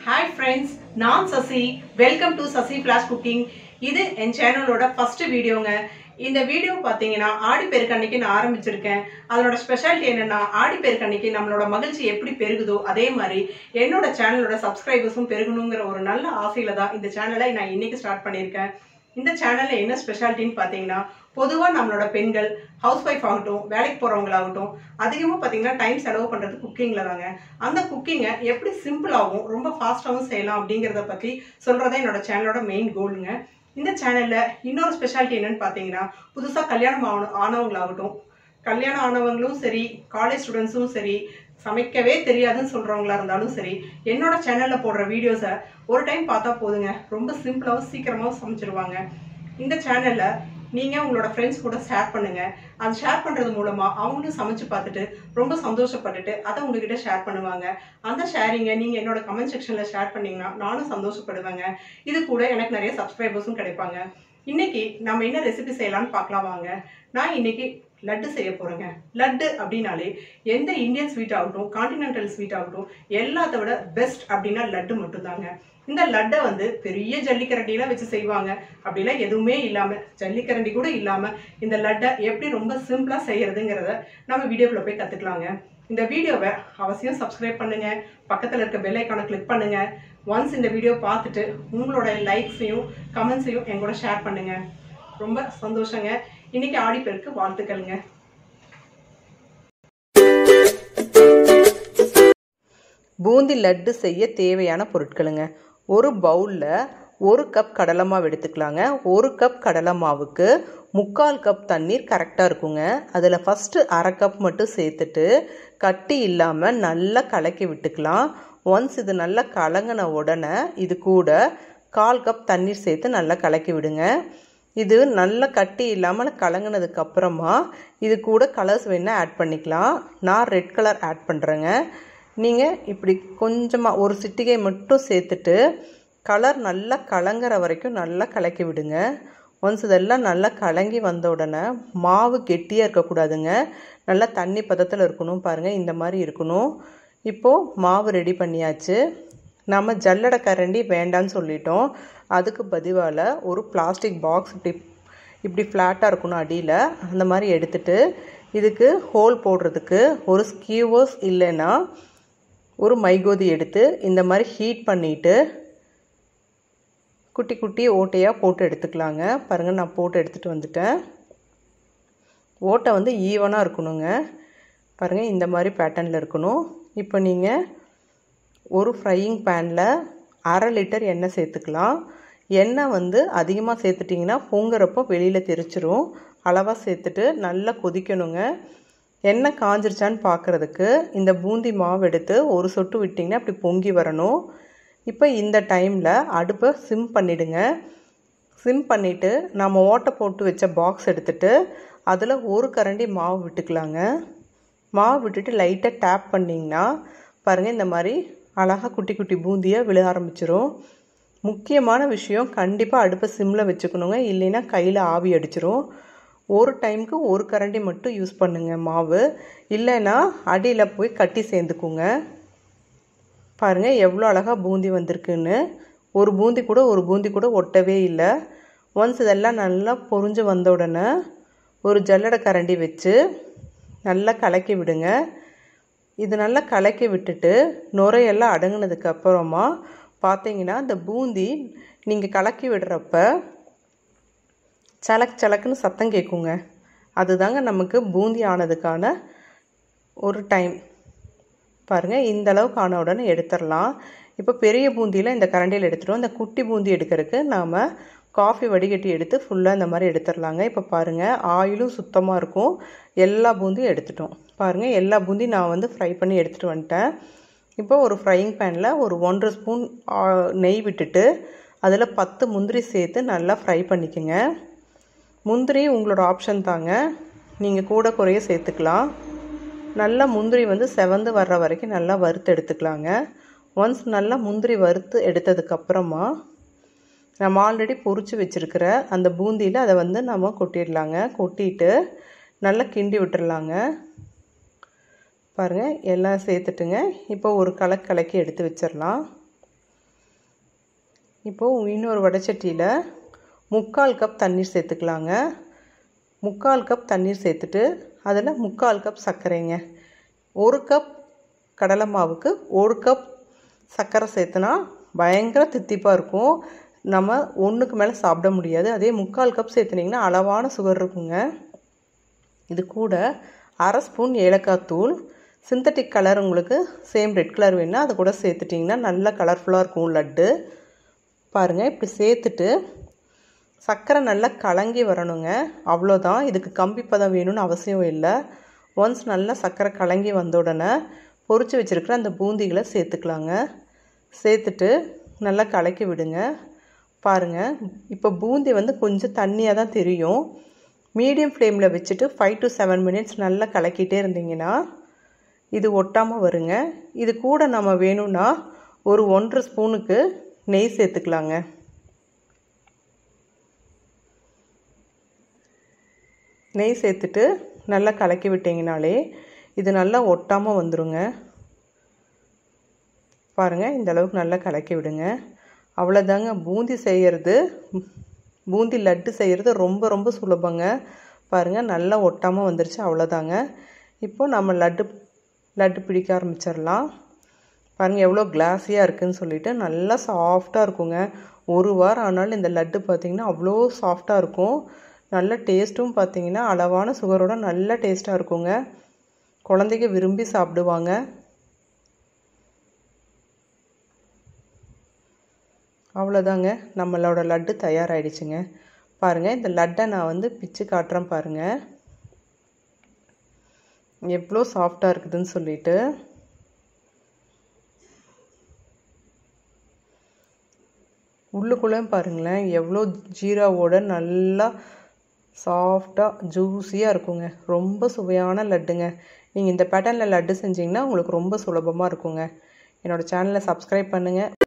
hi friends நான் Sasi welcome to Sasi flash cooking இது என் சேனலோட ஃபர்ஸ்ட் வீடியோங்க இந்த வீடியோ பார்த்தீங்கன்னா ஆடிப்பெருக்கு அன்னைக்கு நான் ஆரம்பிச்சிருக்கேன் அதனோட ஸ்பெஷாலிட்டி என்னன்னா ஆடிப்பெருக்கு அன்னைக்கு நம்மளோட மகிழ்ச்சி எப்படி பெருகுதோ அதே மாதிரி என்னோட சேனலோட சப்ஸ்கிரைபர்ஸும் பெருகணுங்கிற ஒரு நல்ல ஆசையில தான் இந்த சேனலை நான் இன்னைக்கு ஸ்டார்ட் பண்ணியிருக்கேன் இந்த சேனல்ல என்ன ஸ்பெஷாலிட்டின்னு பார்த்தீங்கன்னா பொதுவாக நம்மளோட பெண்கள் ஹவுஸ் ஒய்ஃப் ஆகட்டும் வேலைக்கு போகிறவங்களாகட்டும் அதிகமாக பார்த்தீங்கன்னா டைம் செலவு பண்ணுறது குக்கிங்கில் தாங்க அந்த குக்கிங்கை எப்படி சிம்பிளாகவும் ரொம்ப ஃபாஸ்ட்டாகவும் செய்யலாம் அப்படிங்கிறத பற்றி சொல்கிறதா என்னோட சேனலோட மெயின் கோலுங்க இந்த சேனலில் இன்னொரு ஸ்பெஷாலிட்டி என்னன்னு பார்த்தீங்கன்னா புதுசாக கல்யாணம் ஆன ஆனவங்களாகட்டும் கல்யாணம் ஆனவங்களும் சரி காலேஜ் ஸ்டூடெண்ட்ஸும் சரி சமைக்கவே தெரியாதுன்னு சொல்கிறவங்களா இருந்தாலும் சரி என்னோட சேனலில் போடுற வீடியோஸை ஒரு டைம் பார்த்தா போதுங்க ரொம்ப சிம்பிளாகவும் சீக்கிரமாகவும் சமைச்சிருவாங்க இந்த சேனலில் நீங்கள் உங்களோட ஃப்ரெண்ட்ஸ் கூட ஷேர் பண்ணுங்கள் அது ஷேர் பண்ணுறது மூலமாக அவங்களும் சமைச்சு பார்த்துட்டு ரொம்ப சந்தோஷப்பட்டுட்டு அதை உங்ககிட்ட ஷேர் பண்ணுவாங்க அந்த ஷேரிங்கை நீங்கள் என்னோட கமெண்ட் செக்ஷனில் ஷேர் பண்ணீங்கன்னா நானும் சந்தோஷப்படுவேங்க இது கூட எனக்கு நிறைய சப்ஸ்கிரைபர்ஸும் கிடைப்பாங்க இன்னைக்கு நம்ம என்ன ரெசிபி செய்யலாம்னு பார்க்கலாம் வாங்க நான் இன்னைக்கு லட்டு செய்ய போகிறேங்க லட்டு அப்படின்னாலே எந்த இந்தியன் ஸ்வீட் ஆகட்டும் கான்டினென்டல் ஸ்வீட் ஆகட்டும் எல்லாத்த விட பெஸ்ட் அப்படின்னா லட்டு மட்டும்தாங்க இந்த லட்டை வந்து பெரிய ஜல்லிக்கரண்டிலாம் வச்சு செய்வாங்க அப்படிலாம் எதுவுமே இல்லாமல் ஜல்லிக்கரண்டி கூட இல்லாமல் இந்த லட்டை எப்படி ரொம்ப சிம்பிளாக செய்யறதுங்கிறத நம்ம வீடியோக்குள்ள போய் கற்றுக்கலாங்க இந்த வீடியோவை அவசியம் சப்ஸ்கிரைப் பண்ணுங்க பக்கத்தில் இருக்க பெல் ஐக்கானை கிளிக் பண்ணுங்க ஒன்ஸ் இந்த வீடியோ பார்த்துட்டு உங்களோட லைக்ஸையும் கமெண்ட்ஸையும் என் கூட ஷேர் பண்ணுங்க ரொம்ப சந்தோஷங்க இன்னைக்கு ஆடிப்பெருக்கு வாழ்த்துக்கள்ங்க பூந்தி லட்டு செய்ய தேவையான பொருட்களுங்க ஒரு பவுலில் ஒரு கப் கடலை மாவு எடுத்துக்கலாங்க ஒரு கப் கடலை மாவுக்கு முக்கால் கப் தண்ணீர் கரெக்டாக இருக்குங்க அதில் ஃபஸ்ட்டு அரை கப் மட்டும் சேர்த்துட்டு கட்டி இல்லாமல் நல்லா கலக்கி விட்டுக்கலாம் ஒன்ஸ் இது நல்லா கலங்கின உடனே இது கூட கால் கப் தண்ணீர் சேர்த்து நல்லா கலக்கி விடுங்க இது நல்லா கட்டி இல்லாமல் கலங்கினதுக்கு அப்புறமா இது கூட கலர்ஸ் வேணால் ஆட் பண்ணிக்கலாம் நான் ரெட் கலர் ஆட் பண்ணுறேங்க நீங்கள் இப்படி கொஞ்சமாக ஒரு சிட்டிகை மட்டும் சேர்த்துட்டு கலர் நல்லா கலங்குற வரைக்கும் நல்லா கலக்கி விடுங்க ஒன்ஸ் இதெல்லாம் நல்லா கலங்கி வந்த உடனே மாவு கெட்டியாக இருக்கக்கூடாதுங்க நல்லா தண்ணி பதத்தில் இருக்கணும் பாருங்கள் இந்த மாதிரி இருக்கணும் இப்போது மாவு ரெடி பண்ணியாச்சு நம்ம ஜல்லடை கரண்டி வேண்டான்னு சொல்லிட்டோம் அதுக்கு பதிவால் ஒரு பிளாஸ்டிக் பாக்ஸ் இப்படி இப்படி ஃப்ளாட்டாக இருக்கணும் அடியில் அந்த மாதிரி எடுத்துட்டு இதுக்கு ஹோல் போடுறதுக்கு ஒரு ஸ்கியூவர்ஸ் இல்லைன்னா ஒரு மைகோதி எடுத்து இந்த மாதிரி ஹீட் பண்ணிவிட்டு குட்டி குட்டி ஓட்டையாக போட்டு எடுத்துக்கலாங்க பாருங்கள் நான் போட்டு எடுத்துகிட்டு வந்துட்டேன் ஓட்டை வந்து ஈவனாக இருக்கணுங்க பாருங்கள் இந்த மாதிரி பேட்டர்னில் இருக்கணும் இப்போ நீங்கள் ஒரு ஃப்ரையிங் பேனில் அரை லிட்டர் எண்ணெய் சேர்த்துக்கலாம் எண்ணெய் வந்து அதிகமாக சேர்த்துட்டிங்கன்னா பொங்குறப்போ வெளியில் தெரிச்சிரும் அளவாக சேர்த்துட்டு நல்லா கொதிக்கணுங்க எண்ணெய் காஞ்சிருச்சான்னு பார்க்குறதுக்கு இந்த பூந்தி மாவு எடுத்து ஒரு சொட்டு விட்டிங்கன்னா அப்படி பொங்கி வரணும் இப்போ இந்த டைமில் அடுப்பை சிம் பண்ணிவிடுங்க சிம் பண்ணிவிட்டு நம்ம ஓட்டை போட்டு வச்ச பாக்ஸ் எடுத்துகிட்டு அதில் ஒரு கரண்டி மாவு விட்டுக்கலாங்க மாவு விட்டுட்டு லைட்டாக டேப் பண்ணிங்கன்னா பாருங்கள் இந்த மாதிரி அழகாக குட்டி குட்டி பூந்தியாக விழ ஆரம்பிச்சிரும் முக்கியமான விஷயம் கண்டிப்பாக அடுப்பை சிம்மில் வச்சுக்கணுங்க இல்லைன்னா கையில் ஆவி அடிச்சிரும் ஒரு டைமுக்கு ஒரு கரண்டி மட்டும் யூஸ் பண்ணுங்க மாவு இல்லைன்னா அடியில் போய் கட்டி சேர்ந்துக்குங்க பாருங்கள் எவ்வளோ அழகாக பூந்தி வந்திருக்குன்னு ஒரு பூந்தி கூட ஒரு பூந்தி கூட ஒட்டவே இல்லை ஒன்ஸ் இதெல்லாம் நல்லா பொறிஞ்சு வந்த உடனே ஒரு ஜல்லடை கரண்டி வச்சு நல்லா கலக்கி விடுங்க இது நல்லா கலக்கி விட்டுட்டு நுரையெல்லாம் அடங்கினதுக்கு அப்புறமா பார்த்தீங்கன்னா இந்த பூந்தி நீங்கள் கலக்கி விடுறப்ப சலக் சலக்குன்னு சத்தம் கேட்குங்க அதுதாங்க நமக்கு பூந்தி ஆனதுக்கான ஒரு டைம் பாருங்கள் இந்த அளவுக்கு ஆன உடனே எடுத்துடலாம் இப்போ பெரிய பூந்தியில் இந்த கரண்டியில் எடுத்துட்டோம் இந்த குட்டி பூந்தி எடுக்கிறதுக்கு நாம் காஃபி வடிகட்டி எடுத்து ஃபுல்லாக இந்த மாதிரி எடுத்துடலாங்க இப்போ பாருங்கள் ஆயிலும் சுத்தமாக இருக்கும் எல்லா பூந்தியும் எடுத்துட்டோம் பாருங்கள் எல்லா பூந்தியும் நான் வந்து ஃப்ரை பண்ணி எடுத்துகிட்டு வந்துட்டேன் இப்போ ஒரு ஃப்ரையிங் பேனில் ஒரு ஒன்றரை ஸ்பூன் நெய் விட்டுட்டு அதில் பத்து முந்திரி சேர்த்து நல்லா ஃப்ரை பண்ணிக்கோங்க முந்திரி உங்களோட ஆப்ஷன் தாங்க நீங்கள் கூட குறைய சேர்த்துக்கலாம் நல்லா முந்திரி வந்து செவந்து வர்ற வரைக்கும் நல்லா வறுத்து எடுத்துக்கலாங்க ஒன்ஸ் நல்லா முந்திரி வறுத்து எடுத்ததுக்கப்புறமா நம்ம ஆல்ரெடி பொறிச்சு வச்சுருக்கிற அந்த பூந்தியில் அதை வந்து நம்ம கொட்டிடலாங்க கொட்டிட்டு நல்லா கிண்டி விட்டுறலாங்க பாருங்கள் எல்லாம் சேர்த்துட்டுங்க இப்போ ஒரு கலக்கு கலக்கி எடுத்து வச்சிடலாம் இப்போது இன்னொரு வடைச்சட்டியில் முக்கால் கப் தண்ணீர் சேர்த்துக்கலாங்க முக்கால் கப் தண்ணீர் சேர்த்துட்டு அதில் முக்கால் கப் சர்க்கரைங்க ஒரு கப் கடலை மாவுக்கு ஒரு கப் சர்க்கரை சேர்த்துனா பயங்கர தித்திப்பாக இருக்கும் நம்ம ஒன்றுக்கு மேலே சாப்பிட முடியாது அதே முக்கால் கப் சேர்த்துனிங்கன்னா அளவான சுகர் இருக்குங்க இது கூட அரை ஸ்பூன் ஏலக்காய் தூள் சிந்தட்டிக் கலர் உங்களுக்கு சேம் ரெட் கலர் வேணுன்னா அது கூட சேர்த்துட்டிங்கன்னா நல்லா கலர்ஃபுல்லாக இருக்கும் லட்டு பாருங்கள் இப்படி சேர்த்துட்டு சர்க்கரை நல்லா கலங்கி வரணுங்க அவ்வளோதான் இதுக்கு கம்பி பதம் வேணும்னு அவசியம் இல்லை ஒன்ஸ் நல்லா சர்க்கரை கலங்கி வந்த உடனே பொறிச்சு வச்சுருக்கிற அந்த பூந்திகளை சேர்த்துக்கலாங்க சேர்த்துட்டு நல்லா கலக்கி விடுங்க பாருங்கள் இப்போ பூந்தி வந்து கொஞ்சம் தண்ணியாக தான் தெரியும் மீடியம் ஃப்ளேமில் வச்சுட்டு ஃபைவ் டு செவன் மினிட்ஸ் நல்லா கலக்கிட்டே இருந்தீங்கன்னா இது ஒட்டாமல் வருங்க இது கூட நம்ம வேணும்னா ஒரு ஒன்றரை ஸ்பூனுக்கு நெய் சேர்த்துக்கலாங்க நெய் சேர்த்துட்டு நல்லா கலக்கி விட்டிங்கனாலே இது நல்லா ஒட்டாமல் வந்துடுங்க பாருங்கள் இந்த அளவுக்கு நல்லா கலக்கி விடுங்க அவ்வளோதாங்க பூந்தி செய்கிறது பூந்தி லட்டு செய்கிறது ரொம்ப ரொம்ப சுலபங்க பாருங்கள் நல்லா ஒட்டாமல் வந்துருச்சு அவ்வளோதாங்க இப்போது நம்ம லட்டு லட்டு பிடிக்க ஆரம்பிச்சிடலாம் பாருங்கள் எவ்வளோ கிளாஸியாக இருக்குதுன்னு சொல்லிட்டு நல்லா சாஃப்டாக இருக்குங்க ஒரு வாரம் ஆனாலும் இந்த லட்டு பார்த்திங்கன்னா அவ்வளோ சாஃப்டாக இருக்கும் நல்ல டேஸ்ட்டும் பார்த்திங்கன்னா அளவான சுகரோட நல்ல டேஸ்ட்டாக இருக்குங்க குழந்தைங்க விரும்பி சாப்பிடுவாங்க அவ்வளோதாங்க நம்மளோட லட்டு தயாராகிடுச்சுங்க பாருங்கள் இந்த லட்டை நான் வந்து பிச்சு காட்டுறேன் பாருங்கள் எவ்வளோ சாஃப்டாக இருக்குதுன்னு சொல்லிட்டு உள்ளுக்குள்ளே பாருங்களேன் எவ்வளோ ஜீராவோட நல்லா சாஃப்டாக ஜூஸியாக இருக்குங்க ரொம்ப சுவையான லட்டுங்க நீங்கள் இந்த பேட்டர்னில் லட்டு செஞ்சிங்கன்னா உங்களுக்கு ரொம்ப சுலபமாக இருக்குங்க என்னோடய சேனலை சப்ஸ்கிரைப் பண்ணுங்கள்